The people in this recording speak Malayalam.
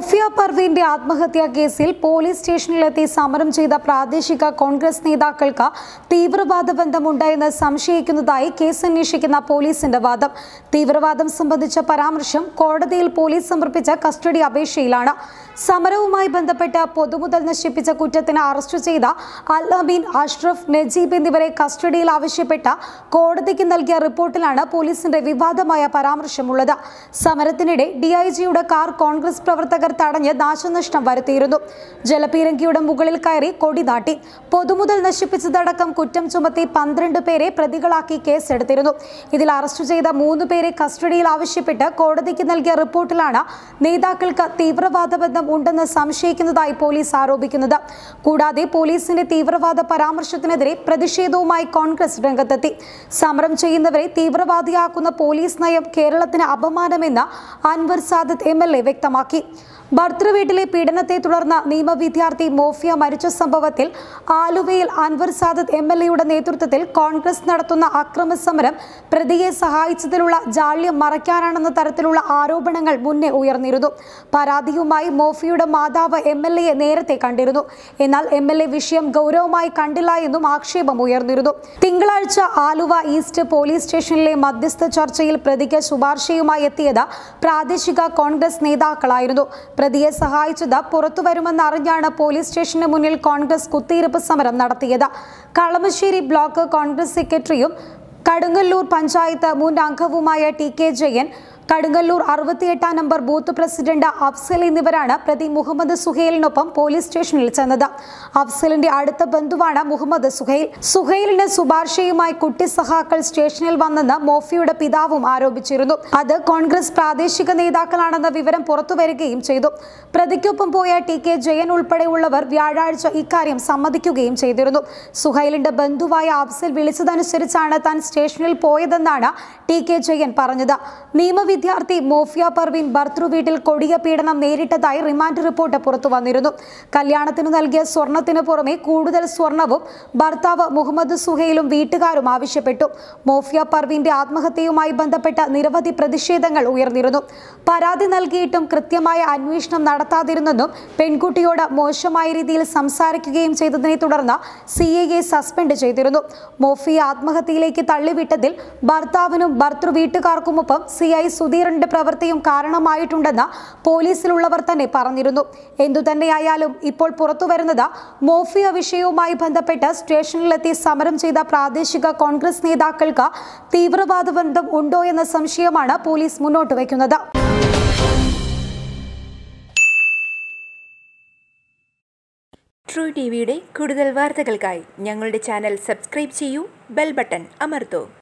മോഫിയ പർവീന്റെ ആത്മഹത്യാ കേസിൽ പോലീസ് സ്റ്റേഷനിലെത്തി സമരം ചെയ്ത പ്രാദേശിക കോൺഗ്രസ് നേതാക്കൾക്ക് തീവ്രവാദ ബന്ധമുണ്ടെന്ന് സംശയിക്കുന്നതായി കേസ് അന്വേഷിക്കുന്ന പോലീസിന്റെ വാദം തീവ്രവാദം സംബന്ധിച്ച പരാമർശം കോടതിയിൽ പോലീസ് സമർപ്പിച്ച കസ്റ്റഡി അപേക്ഷയിലാണ് സമരവുമായി ബന്ധപ്പെട്ട് പൊതുമുതൽ നശിപ്പിച്ച കുറ്റത്തിന് അറസ്റ്റ് ചെയ്ത അൽ അമീൻ അഷ്റഫ് നജീബ് എന്നിവരെ കസ്റ്റഡിയിൽ ആവശ്യപ്പെട്ട കോടതിക്ക് നൽകിയ റിപ്പോർട്ടിലാണ് പോലീസിന്റെ വിവാദമായ പരാമർശമുള്ളത് സമരത്തിനിടെ ഡിഐജിയുടെ കാർ കോൺഗ്രസ് പ്രവർത്തകർ തടഞ്ഞ് നാശനഷ്ടം വരുത്തിയിരുന്നു ജലപീരങ്കിയുടെ മുകളിൽ കയറി കൊടി നാട്ടി പൊതുമുതൽ നശിപ്പിച്ചതടക്കം കുറ്റം ചുമത്തി പന്ത്രണ്ട് പേരെ പ്രതികളാക്കി കേസെടുത്തിരുന്നു ഇതിൽ അറസ്റ്റ് ചെയ്ത മൂന്ന് പേരെ കസ്റ്റഡിയിൽ ആവശ്യപ്പെട്ട് കോടതിക്ക് നൽകിയ റിപ്പോർട്ടിലാണ് നേതാക്കൾക്ക് തീവ്രവാദ ബന്ധം ഉണ്ടെന്ന് സംശയിക്കുന്നതായി പോലീസ് ആരോപിക്കുന്നത് കൂടാതെ പോലീസിന്റെ തീവ്രവാദ പരാമർശത്തിനെതിരെ പ്രതിഷേധവുമായി കോൺഗ്രസ് രംഗത്തെത്തി സമരം ചെയ്യുന്നവരെ തീവ്രവാദിയാക്കുന്ന പോലീസ് നയം കേരളത്തിന് അപമാനമെന്ന് Anwar Sadath M L A വ്യക്തമാക്കി ഭർത്തൃവീട്ടിലെ പീഡനത്തെ തുടർന്ന് നിയമവിദ്യാർത്ഥി മോഫിയ മരിച്ച സംഭവത്തിൽ ആലുവയിൽ അൻവർ സാദത്ത് എം എൽ എയുടെ നേതൃത്വത്തിൽ കോൺഗ്രസ് നടത്തുന്ന അക്രമ സമരം പ്രതിയെ സഹായിച്ചതിലുള്ള ജാള്യം മറയ്ക്കാനാണെന്ന തരത്തിലുള്ള ആരോപണങ്ങൾ മുന്നേ ഉയർന്നിരുന്നു പരാതിയുമായി മോഫിയുടെ മാതാവ് എം എൽ എയെ നേരത്തെ കണ്ടിരുന്നു എന്നാൽ എം എൽ എ വിഷയം ഗൗരവമായി കണ്ടില്ല എന്നും ആക്ഷേപം ഉയർന്നിരുന്നു തിങ്കളാഴ്ച ആലുവ ഈസ്റ്റ് പോലീസ് സ്റ്റേഷനിലെ മധ്യസ്ഥ ചർച്ചയിൽ പ്രതിക്ക് ശുപാർശയുമായി എത്തിയത് പ്രാദേശിക കോൺഗ്രസ് നേതാക്കളായിരുന്നു പ്രതിയെ സഹായിച്ചത് പുറത്തുവരുമെന്ന് അറിഞ്ഞാണ് പോലീസ് സ്റ്റേഷന് മുന്നിൽ കോൺഗ്രസ് കുത്തിയിരിപ്പ് സമരം നടത്തിയത് കളമശ്ശേരി ബ്ലോക്ക് കോൺഗ്രസ് സെക്രട്ടറിയും കടുങ്ങല്ലൂർ പഞ്ചായത്ത് മുൻ അംഗവുമായ ടി കെ ജയൻ കടുങ്ങല്ലൂർ അറുപത്തിയെട്ടാം നമ്പർ ബൂത്ത് പ്രസിഡന്റ് അഫ്സൽ എന്നിവരാണ് പ്രതി മുഹമ്മദ് സുഹൈലിനൊപ്പം പോലീസ് സ്റ്റേഷനിൽ ചെന്നത് അഫ്സലിന്റെ അടുത്ത ബന്ധുവാണ് മുഹമ്മദ് സുഹൈൽ സുഹൈലിന് ശുപാർശയുമായി കുട്ടി സഹാക്കൾ സ്റ്റേഷനിൽ വന്നെന്ന് മോഫിയുടെ പിതാവും ആരോപിച്ചിരുന്നു അത് കോൺഗ്രസ് പ്രാദേശിക നേതാക്കളാണെന്ന വിവരം പുറത്തുവരികയും ചെയ്തു പ്രതിക്കൊപ്പം പോയ ടി കെ ജയൻ ഉൾപ്പെടെയുള്ളവർ വ്യാഴാഴ്ച ഇക്കാര്യം സമ്മതിക്കുകയും ചെയ്തിരുന്നു സുഹൈലിന്റെ ബന്ധുവായ അഫ്സൽ വിളിച്ചതനുസരിച്ചാണ് താൻ സ്റ്റേഷനിൽ പോയതെന്നാണ് ടി കെ ജയൻ പറഞ്ഞത് നിയമ വിദ്യാർത്ഥി മോഫിയ പർവീൻ ഭർത്തൃ വീട്ടിൽ കൊടിയ പീഡനം നേരിട്ടതായി റിമാൻഡ് റിപ്പോർട്ട് പുറത്തു വന്നിരുന്നു കല്യാണത്തിന് നൽകിയ സ്വർണത്തിന് പുറമെ കൂടുതൽ സ്വർണവും ഭർത്താവ് മുഹമ്മദ് സുഹൈലും വീട്ടുകാരും ആവശ്യപ്പെട്ടു മോഫിയ പർവീന്റെ ആത്മഹത്യയുമായി ബന്ധപ്പെട്ട നിരവധി പ്രതിഷേധങ്ങൾ ഉയർന്നിരുന്നു പരാതി നൽകിയിട്ടും കൃത്യമായ അന്വേഷണം നടത്താതിരുന്നെന്നും പെൺകുട്ടിയോട് മോശമായ രീതിയിൽ സംസാരിക്കുകയും ചെയ്തതിനെ തുടർന്ന് സി എ സസ്പെൻഡ് ചെയ്തിരുന്നു മോഫിയ ആത്മഹത്യയിലേക്ക് തള്ളിവിട്ടതിൽ ഭർത്താവിനും ഭർത്തൃ വീട്ടുകാർക്കുമൊപ്പം സി ഐ സുധീറിന്റെ പ്രവൃത്തിയും കാരണമായിട്ടുണ്ടെന്ന് പോലീസിലുള്ളവർ തന്നെ പറഞ്ഞിരുന്നു എന്തുതന്നെയായാലും ഇപ്പോൾ പുറത്തുവരുന്നത് മോഫിയ വിഷയവുമായി ബന്ധപ്പെട്ട് സ്റ്റേഷനിലെത്തി സമരം ചെയ്ത പ്രാദേശിക കോൺഗ്രസ് നേതാക്കൾക്ക് തീവ്രവാദ ബന്ധം ഉണ്ടോ എന്ന സംശയമാണ് പോലീസ് മുന്നോട്ട് വയ്ക്കുന്നത് ട്രൂ ടി വിയുടെ കൂടുതൽ വാർത്തകൾക്കായി ഞങ്ങളുടെ ചാനൽ സബ്സ്ക്രൈബ് ചെയ്യൂ ബെൽ ബട്ടൺ അമർത്തൂ